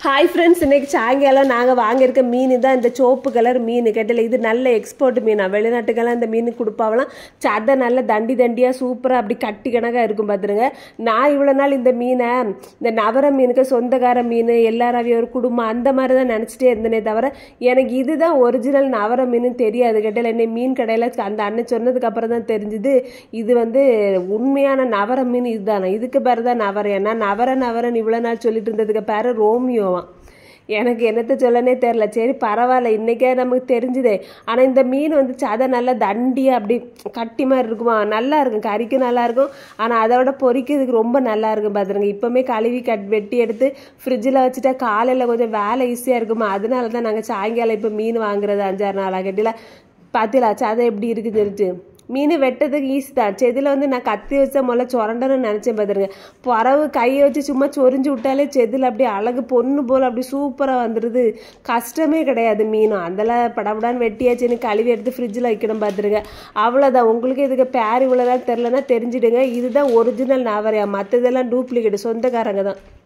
hi friends இன்னைக்கு சாயங்காலம் நாங்கள் வாங்கியிருக்க மீன் தான் இந்த சோப்பு கலர் மீன் கேட்டல இது நல்ல எக்ஸ்போர்ட் மீனா வெளிநாட்டுக்கெல்லாம் இந்த மீன் கொடுப்பாவலாம் சதை நல்ல தண்டி தண்டியாக சூப்பராக அப்படி கட்டி கணக்காக இருக்கும் பார்த்துருங்க நான் இவ்வளோ நாள் இந்த மீனை இந்த நவர மீனுக்கு சொந்தக்கார மீன் எல்லாராவையும் ஒரு குடும்பம் அந்த மாதிரி தான் நினச்சிட்டே இருந்தேனே தவிர எனக்கு இதுதான் ஒரிஜினல் நவர மீன் தெரியாது கேட்டல என்னை மீன் கடையில் அந்த அண்ணன் சொன்னதுக்கு அப்புறம் தான் தெரிஞ்சுது இது வந்து உண்மையான நவர மீன் இதுதானே இதுக்கு பேர் தான் நவர ஏன்னா நவர நவரன் இவ்வளோ நாள் சொல்லிட்டு இருந்ததுக்கு பேர் ரோமியோவான் எனக்கு என்னத்த சொல்லனே தெரில சரி பரவாயில்ல இன்றைக்கே நமக்கு தெரிஞ்சுதே ஆனால் இந்த மீன் வந்து சதை நல்லா தண்டியாக அப்படி கட்டி மாதிரி இருக்குமா நல்லா இருக்கும் கறிக்கு நல்லா இருக்கும் ஆனால் அதோட பொரிக்கிறதுக்கு ரொம்ப நல்லா இருக்கும் பார்த்துருங்க இப்போமே கழுவி கட் வெட்டி எடுத்து ஃப்ரிட்ஜில் வச்சுட்டா காலையில் கொஞ்சம் வேலை ஈஸியாக இருக்குமா அதனால தான் நாங்கள் சாயங்காலம் இப்போ மீன் வாங்குறது அஞ்சாறு நாளாக கட்டில பார்த்தீங்களா சதை எப்படி இருக்குது சொல்லிட்டு மீன் வெட்டதுக்கு ஈஸி தான் செதில் வந்து நான் கத்தி வச்சா முதல்ல சுரண்டணும்னு நினச்சேன் பார்த்துருங்க பறவு கையை வச்சு சும்மா சொரிஞ்சு விட்டாலே செதில் அப்படியே அழகு பொண்ணு போல் அப்படி சூப்பராக வந்துடுது கஷ்டமே கிடையாது மீனும் அதெல்லாம் படபடான்னு வெட்டியாச்சுன்னு கழுவி எடுத்து ஃப்ரிட்ஜில் வைக்கணும் பார்த்துருங்க அவ்வளோதான் உங்களுக்கு இதுக்கு பேர் இவ்வளோதான் தெரிலனா தெரிஞ்சிடுங்க இதுதான் ஒரிஜினல் நாவரையா மற்றதெல்லாம் டூப்ளிகேட் சொந்தக்காரங்க தான்